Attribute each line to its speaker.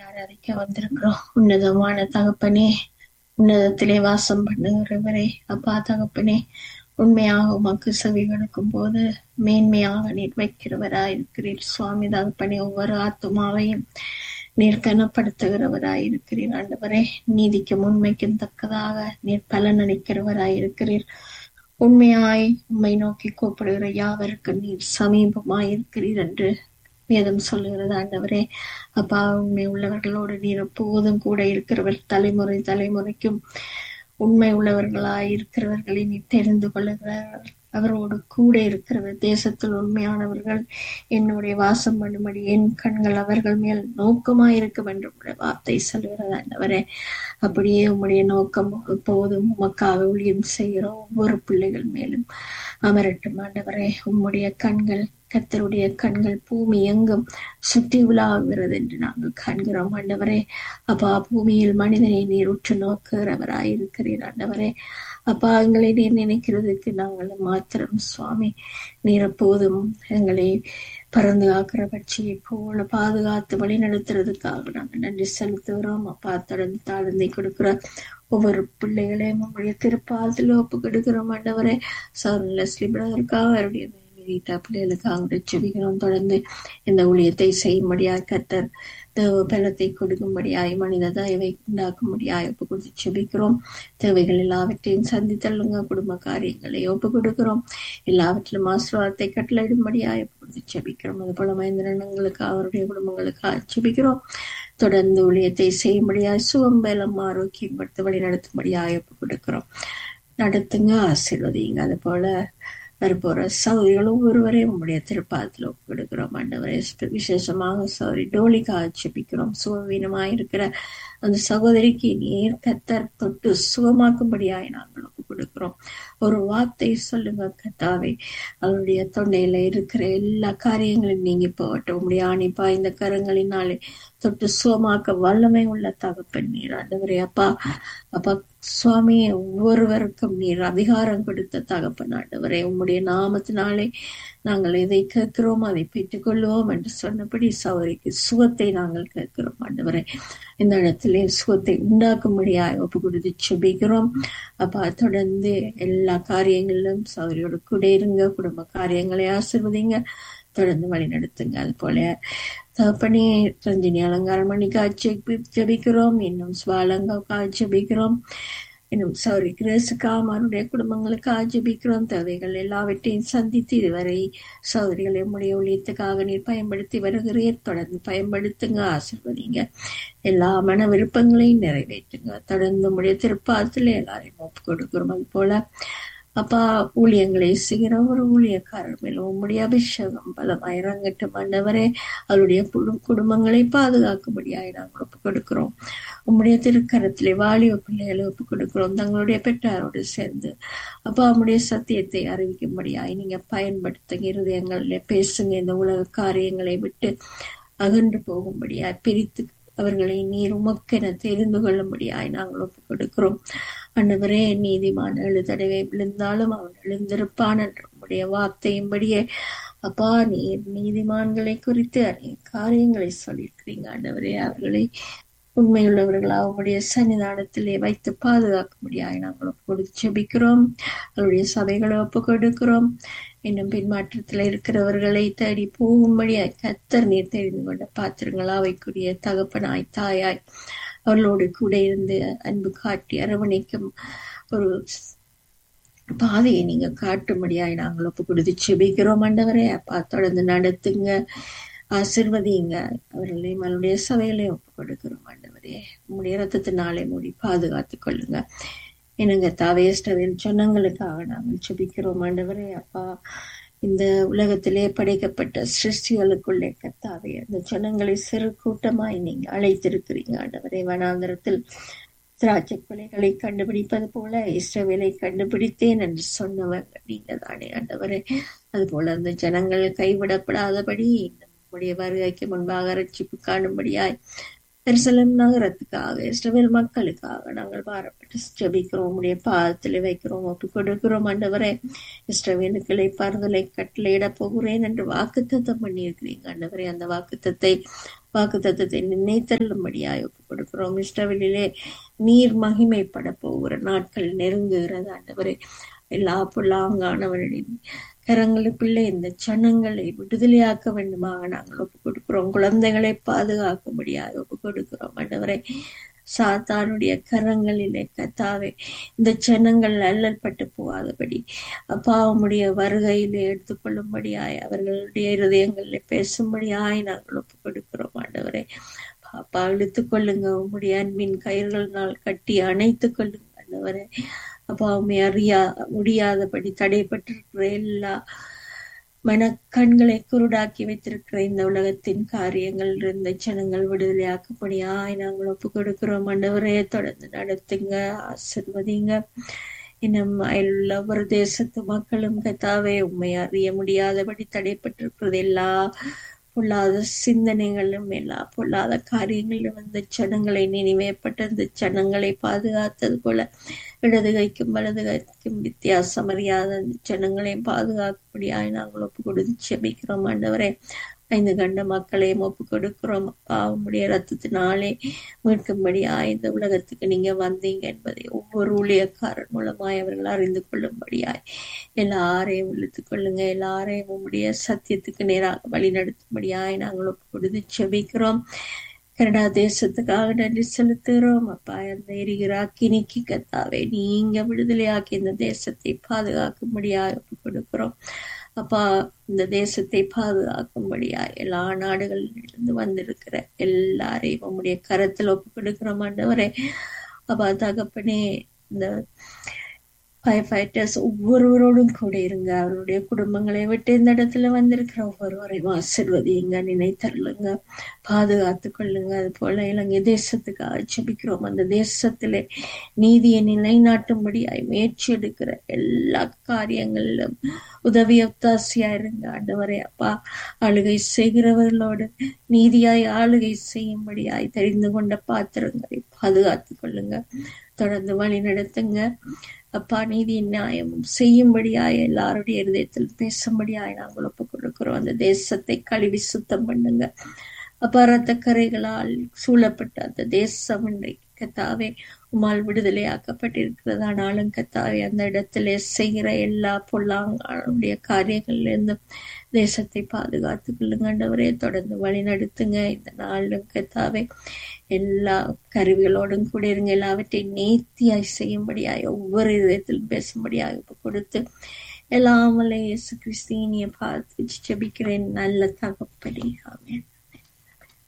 Speaker 1: ஆராதிக்க வந்திருக்கிறோம் உன்னதமான தகப்பனே உன்னதத்திலே வாசம் பண்ணுகிறவரே அப்பா தகப்பனே உண்மையாக உமக்கு செவி கொடுக்கும் போது மேன்மையாக நீர் வைக்கிறவராயிருக்கிறீர் சுவாமி தகப்பனே ஒவ்வொரு ஆத்துமாவையும் நீர் கனப்படுத்துகிறவராயிருக்கிறீர் ஆண்டவரே நீதிக்கும் உண்மைக்கும் தக்கதாக நீர் பலனளிக்கிறவராயிருக்கிறீர் உண்மையாய் உம்மை நோக்கி கூப்பிடுகிற யாவருக்கு நீர் சமீபமாயிருக்கிறீர் என்று வேதம் சொல்லுகிறது ஆண்டவரே அப்பா உண்மை உள்ளவர்களோடு நீர் எப்போதும் கூட இருக்கிறவர் தலைமுறை தலைமுறைக்கும் உண்மை உள்ளவர்களாய் இருக்கிறவர்களை நீ தெரிந்து கொள்ளுகிறார் அவரோடு கூட இருக்கிறவர் தேசத்தில் உண்மையானவர்கள் என்னுடைய வாசம் பண்ணும்படி என் கண்கள் அவர்கள் மேல் நோக்கமாய் இருக்கும் என்று உடைய வார்த்தை சொல்கிறது ஆண்டவரே அப்படியே உம்முடைய நோக்கம் எப்போதும் உமக்காக ஊழியம் செய்கிற ஒவ்வொரு பிள்ளைகள் மேலும் அமரட்டும் ஆண்டவரே உம்முடைய கண்கள் கத்தருடைய கண்கள் பூமி எங்கும் சுற்றி உலாவுகிறது என்று நாங்கள் காண்கிறோம் ஆண்டவரே அப்பா பூமியில் மனிதனை நீர் உற்று நோக்குகிறவராயிருக்கிறீர் ஆண்டவரே அப்பா எங்களை நீர் நினைக்கிறதுக்கு நாங்கள் மாத்திரம் சுவாமி நீர் எப்போதும் எங்களை பறந்து காக்கிற பட்சியை போல பாதுகாத்து வழி நடத்துறதுக்காக நாங்கள் நன்றி செலுத்துகிறோம் அப்பா தொடர்ந்து தாழ்ந்தை கொடுக்கிற ஒவ்வொரு பிள்ளைகளையும் உங்களுடைய திருப்பாதத்தில் ஒப்பு கொடுக்கிறோம் ஆண்டவரே சௌரன் லெஸ்லி பிரதருக்காக அவருடைய வீட்டா பிள்ளைகளுக்காக செபிக்கிறோம் தொடர்ந்து இந்த ஊழியத்தை செய்யும்படியாய் கத்தர் தேவ பலத்தை கொடுக்கும்படியாய் மனித தயவை உண்டாக்கும்படியாய் ஒப்பு கொடுத்து செபிக்கிறோம் தேவைகள் எல்லாவற்றையும் சந்தித்தள்ளுங்க குடும்ப காரியங்களை ஒப்பு கொடுக்கிறோம் எல்லாவற்றிலும் ஆசீர்வாதத்தை கட்டளையிடும்படியாய் ஒப்பு கொடுத்து செபிக்கிறோம் அது போல மந்திரணங்களுக்கு அவருடைய குடும்பங்களுக்காக செபிக்கிறோம் தொடர்ந்து ஊழியத்தை செய்யும்படியாய் சுகம் பலம் ஆரோக்கியம் படுத்த வழி நடத்தும்படியாய் ஒப்பு கொடுக்கிறோம் நடத்துங்க ஆசீர்வதிங்க அது போல வரப்போற சௌரிகள் ஒவ்வொருவரையும் உங்களுடைய திருப்பாதத்தில் ஒப்புக்கொடுக்கிறோம் ஆண்டவரை விசேஷமாக சௌரி டோலிக்காக செபிக்கிறோம் சுகவீனமாக இருக்கிற அந்த சகோதரிக்கு நீர் கத்தர் தொட்டு சுகமாக்கும்படியாய் நாங்கள் ஒப்பு கொடுக்கிறோம் ஒரு வார்த்தை சொல்லுங்க கத்தாவே அவருடைய தொண்டையில இருக்கிற எல்லா காரியங்களையும் நீங்க போகட்டும் உங்களுடைய ஆணிப்பா இந்த கரங்களினாலே தொட்டு சுகமாக்க வல்லமை உள்ள தகப்பன் நீர் ஆண்டவரே அப்பா அப்பா சுவாமி ஒவ்வொருவருக்கும் நீர் அதிகாரம் கொடுத்த தகப்பன் ஆண்டவரே உம்முடைய நாமத்தினாலே நாங்கள் எதை கேட்கிறோம் அதை பெற்றுக்கொள்வோம் என்று சொன்னபடி சௌரிக்கு சுகத்தை நாங்கள் கேட்கிறோம் ஆண்டவரே இந்த இடத்திலே சுகத்தை உண்டாக்கும்படியாய் ஒப்பு கொடுத்து செபிக்கிறோம் அப்பா தொடர்ந்து எல்லா காரியங்களிலும் சௌரியோட கூட இருங்க குடும்ப காரியங்களை ஆசிர்வதிங்க தொடர்ந்து வழி நடத்துங்க அது போல தகப்பனே ரஞ்சினி அலங்காரம் மணிக்காட்சி ஜபிக்கிறோம் இன்னும் ஸ்வாலங்காவுக்காக ஜபிக்கிறோம் இன்னும் சௌரி கிரேசுக்காக அவருடைய குடும்பங்களுக்காக ஜபிக்கிறோம் தேவைகள் எல்லாவற்றையும் சந்தித்து இதுவரை சௌரிகளை உடைய ஊழியத்துக்காக நீர் பயன்படுத்தி வருகிறீர் தொடர்ந்து பயன்படுத்துங்க ஆசிர்வதிங்க எல்லா மன விருப்பங்களையும் நிறைவேற்றுங்க தொடர்ந்து உடைய திருப்பாதத்துல எல்லாரையும் ஒப்பு கொடுக்கிறோம் அது போல அப்பா ஊழியங்களை செய்கிற ஒரு ஊழியக்காரர் மேலும் உம்முடைய அபிஷேகம் பலமாய் இறங்கட்டும் ஆண்டவரே அவருடைய குடும்பங்களை பாதுகாக்கும்படியாய் நாங்கள் ஒப்பு கொடுக்கிறோம் உம்முடைய திருக்கரத்திலே வாலிப பிள்ளைகளை ஒப்பு கொடுக்கிறோம் தங்களுடைய பெற்றாரோடு சேர்ந்து அப்பா உம்முடைய சத்தியத்தை அறிவிக்கும்படியாய் நீங்க பயன்படுத்துங்க இருதயங்களில் பேசுங்க இந்த உலக காரியங்களை விட்டு அகன்று போகும்படியாய் பிரித்து அவர்களை நீர் உமக்கென தெரிந்து கொள்ளும்படியாய் நாங்கள் ஒப்புக் கொடுக்கிறோம் அண்டவரே நீதிமான் எழு தடவை விழுந்தாலும் அவன் எழுந்திருப்பான் என்ற உடைய வார்த்தையும்படியே அப்பா நீர் நீதிமான்களை குறித்து அநேக காரியங்களை சொல்லியிருக்கிறீங்க ஆண்டவரே அவர்களை உண்மையுள்ளவர்களா அவருடைய சன்னிதானத்திலே வைத்து பாதுகாக்கும்படியாய் நாங்கள் கொடுத்து செபிக்கிறோம் அவருடைய சபைகளை ஒப்பு கொடுக்கிறோம் இன்னும் பின்மாற்றத்தில் இருக்கிறவர்களை தேடி போகும்படியாய் கத்தர் நீர் தெரிந்து கொண்ட பாத்திரங்கள் அவைக்குரிய தகப்பனாய் தாயாய் அவர்களோடு கூட இருந்து அன்பு காட்டி அரவணைக்கும் ஒரு பாதையை நீங்க காட்டும்படியாய் நாங்கள் ஒப்பு கொடுத்து செபிக்கிறோம் ஆண்டவரே அப்பா தொடர்ந்து நடத்துங்க ஆசிர்வதிங்க அவர்களையும் அவருடைய சபைகளையும் ஒப்பு கொடுக்கிறோம் ஆண்டவரே உங்களுடைய ரத்தத்தினாலே மூடி பாதுகாத்து கொள்ளுங்க என்னங்க தாவேஸ்டரின் சொன்னங்களுக்காக நாங்கள் செபிக்கிறோம் ஆண்டவரே அப்பா இந்த உலகத்திலே படைக்கப்பட்ட சிருஷ்டிகளுக்குள்ளே கத்தாவே அந்த ஜனங்களை சிறு கூட்டமாய் நீங்க அழைத்திருக்கிறீங்க ஆண்டவரே வனாந்திரத்தில் திராட்சை கொலைகளை கண்டுபிடிப்பது போல இஸ்ரவேலை கண்டுபிடித்தேன் என்று சொன்னவர் நீங்க தானே ஆண்டவரே அது போல அந்த ஜனங்கள் கைவிடப்படாதபடி நம்முடைய வருகைக்கு முன்பாக ரட்சிப்பு காணும்படியாய் எருசலேம் நகரத்துக்காக இஸ்ரவேல் மக்களுக்காக நாங்கள் பாரப்பட்டு ஜபிக்கிறோம் உடைய பாதத்தில் வைக்கிறோம் ஒப்பு கொடுக்கிறோம் ஆண்டவரே இஸ்ரவேலுக்களை பருதலை கட்டளையிட போகிறேன் என்று வாக்குத்தத்தம் பண்ணியிருக்கிறீங்க ஆண்டவரே அந்த வாக்குத்தத்தை வாக்கு தத்தத்தை நினைத்தருளும்படியாய் ஒப்புக் கொடுக்கிறோம் இஷ்டவெளியிலே நீர் மகிமைப்பட போகிற நாட்கள் நெருங்குகிறது ஆண்டவரே எல்லா புல்லாங்கானவர்களின் கரங்களுக்குள்ளே இந்த சனங்களை விடுதலையாக்க வேண்டுமாக நாங்கள் ஒப்புக் கொடுக்கிறோம் குழந்தைகளை பாதுகாக்கும்படியாக ஒப்புக் கொடுக்கிறோம் ஆண்டவரை சாத்தானுடைய கரங்களிலே கத்தாவே இந்த ஜனங்கள் அல்லல்பட்டு போகாதபடி அப்பாவுடைய வருகையிலே எடுத்துக்கொள்ளும்படியாய் அவர்களுடைய இருதயங்களில் பேசும்படியாய் நாங்கள் ஒப்புக் கொடுக்கிறோம் ஆண்டவரை பாப்பா இழுத்துக் கொள்ளுங்க உம்முடைய அன்பின் கயிறுகளினால் கட்டி அணைத்துக் கொள்ளுங்க ஆண்டவரை அப்பா உண்மை அறியா முடியாதபடி தடைப்பட்டிருக்கிற எல்லா மனக்கண்களை குருடாக்கி வைத்திருக்கிற இந்த உலகத்தின் காரியங்கள் இருந்த ஜனங்கள் விடுதலையாக்கப்படியாய் நாங்கள் ஒப்பு கொடுக்கிறோம் ஆண்டவரே தொடர்ந்து நடத்துங்க ஆசிர்வதிங்க இன்னும் அயலுள்ள ஒரு தேசத்து மக்களும் கத்தாவே உண்மை அறிய முடியாதபடி தடைப்பட்டிருக்கிறது எல்லா பொல்லாத சிந்தனைகளும் எல்லா பொல்லாத காரியங்களிலும் இந்த ஜனங்களை நினைவேப்பட்ட இந்த ஜனங்களை பாதுகாத்தது போல இடது கைக்கும் வலது கைக்கும் வித்தியாசம் அறியாத அந்த ஜனங்களையும் பாதுகாக்கும்படியாய் நாங்கள் ஒப்பு கொடுத்து செபிக்கிறோம் ஆண்டவரே ஐந்து கண்ட மக்களையும் ஒப்பு கொடுக்கிறோம் அப்பா உம்முடைய ரத்தத்தினாலே மீட்கும்படியாய் இந்த உலகத்துக்கு நீங்க வந்தீங்க என்பதை ஒவ்வொரு ஊழியக்காரர் மூலமாய் அவர்கள் அறிந்து கொள்ளும்படியாய் எல்லாரையும் இழுத்துக் கொள்ளுங்க எல்லாரையும் உம்முடைய சத்தியத்துக்கு நேராக வழி நடத்தும்படியாய் நாங்கள் ஒப்பு கொடுத்து செபிக்கிறோம் கனடா தேசத்துக்காக நன்றி செலுத்துகிறோம் அப்பா அந்த எரிகிற அக்கினிக்கு கத்தாவே நீங்க விடுதலையாக்கி இந்த தேசத்தை பாதுகாக்கும்படியாக ஒப்பு கொடுக்கிறோம் அப்பா இந்த தேசத்தை பாதுகாக்கும்படியா எல்லா நாடுகளிலிருந்து வந்திருக்கிற எல்லாரையும் உம்முடைய கரத்தில் ஒப்பு கொடுக்கிறோம் ஆண்டவரே அப்பா தகப்பனே இந்த ஃபயர் ஃபைட்டர்ஸ் ஒவ்வொருவரோடும் கூட இருங்க அவருடைய குடும்பங்களை விட்டு இந்த இடத்துல வந்திருக்கிற ஒவ்வொருவரையும் ஆசிர்வதிங்க நினைத்தருளுங்க பாதுகாத்து கொள்ளுங்க அது போல இலங்கை தேசத்துக்கு ஆட்சேபிக்கிறோம் அந்த தேசத்திலே நீதியை நிலைநாட்டும்படியாய் முயற்சி எடுக்கிற எல்லா காரியங்களிலும் உதவி ஒத்தாசியா இருங்க ஆண்டவரே அப்பா ஆளுகை செய்கிறவர்களோடு நீதியாய் ஆளுகை செய்யும்படியாய் தெரிந்து கொண்ட பாத்திரங்களை பாதுகாத்து கொள்ளுங்க தொடர்ந்து வழி நடத்துங்க அப்பா நீதி நியாயமும் செய்யும்படியாய் எல்லாருடைய இருதயத்தில் பேசும்படியாய் நாங்கள் ஒப்புக் கொடுக்கிறோம் அந்த தேசத்தை கழுவி சுத்தம் பண்ணுங்க அப்பா ரத்த கரைகளால் சூழப்பட்ட அந்த தேசம் இன்றைக்கு கத்தாவே உமால் விடுதலையாக்கப்பட்டிருக்கிறது ஆனாலும் கத்தாவே அந்த இடத்திலே செய்கிற எல்லா பொல்லாங்களுடைய காரியங்கள்ல இருந்தும் தேசத்தை பாதுகாத்துக் கொள்ளுங்கண்டவரே தொடர்ந்து வழி நடத்துங்க இந்த நாளிலும் கத்தாவே எல்லா கருவிகளோடும் கூட இருங்க எல்லாவற்றையும் நேர்த்தியாய் செய்யும்படியாய் ஒவ்வொரு விதத்திலும் பேசும்படியாக கொடுத்து எல்லாம் வல்ல இயேசு கிறிஸ்தீனிய பார்த்து ஜெபிக்கிறேன் நல்ல தகப்படி ஆமென்